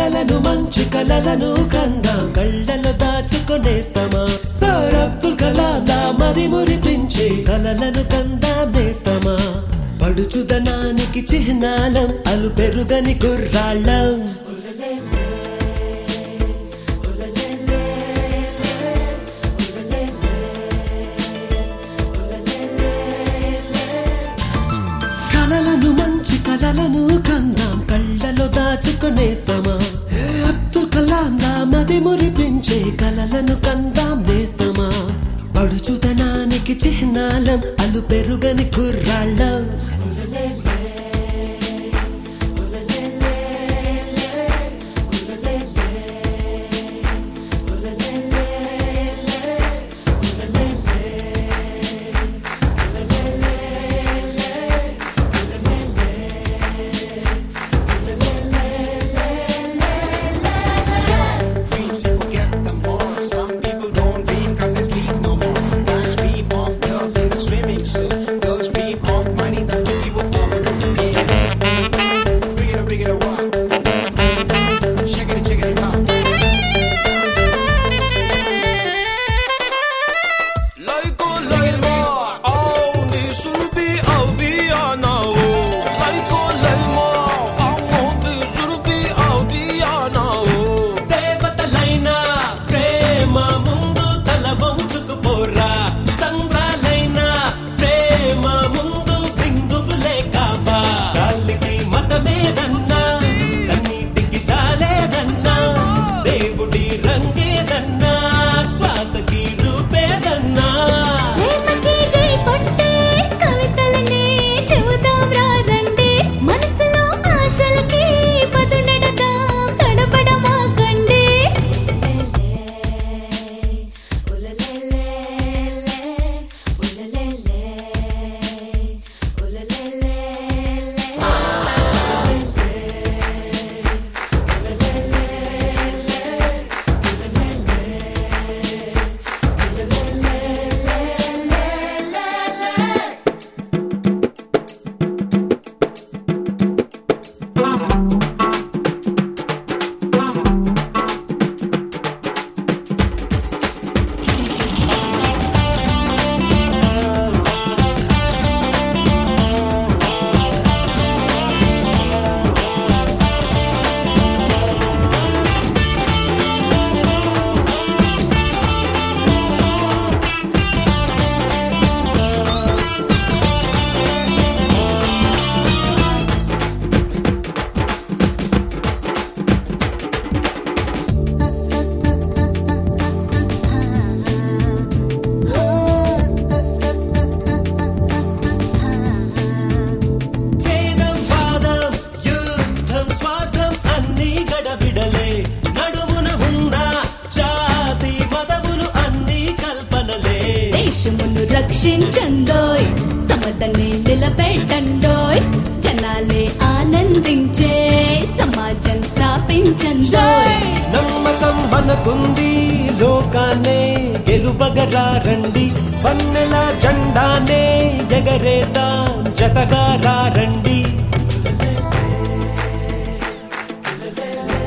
కలలను మంచి కలలను కందాం కళ్ళలో దాచుకొనేస్తామా సార్ అబ్దుల్ కలాం లా మది మురిపించే కలలను కందాం నేస్తామా పడుచుదనానికి చిహ్నాలం అలు పెరుగని కుర్రాళ్ళం కలలను మంచి కలలను కందాం కళ్ళలో దాచుకొనేస్తామా ఏ అబ్దుల్ కలాం లా మది మురిపించే కలలను కందాం నేస్తామా పడుచుదనానికి చిహ్నాలం అలు పెరుగని కుర్రాళ్ళం Dreams people get them more. Some people don't dream 'cause they sleep no more. Guys dream of girls in the swimming pool. Girls dream of money, that's the people of it. Yeah. Bring it up, bring it up, walk. Shake it, shake it, come. Laiko laima, au ni surbi au diana o. Laiko laima, au ni surbi au diana o. దేవతలైనా ప్రేమ ముందు తల వంచుకుపోరా సంద్రాలైనా ప్రేమ ముందు బిందువులే కాపా గాలికి మతమేదన్నా కన్నీటికి చాలేదన్నా దేవుడి రంగేదన్నా శ్వాసకి రూపేదన్నా ప్రేమకి జై కొట్టే కవితలనే చెబుదాం రా రండి మనసులో ఆశలకి పదునెడదాం తడబడమాకండి వేదం వాదం యుద్ధం స్వార్థం అన్ని గడబిడలే నడుమున ఉన్న జాతి మతములు అన్ని కల్పనలే దేశమును రక్షించండోయ్ సమతని నిలబెట్టండోయ్ జనాలే ఆనందించే సమాజం స్థాపించండోయ్ నమ్మకం మనకుంది లోకాన్నే గెలువగరా రండి పన్నెల జెండానే ఎగరేద్దాం జతగా రా రండి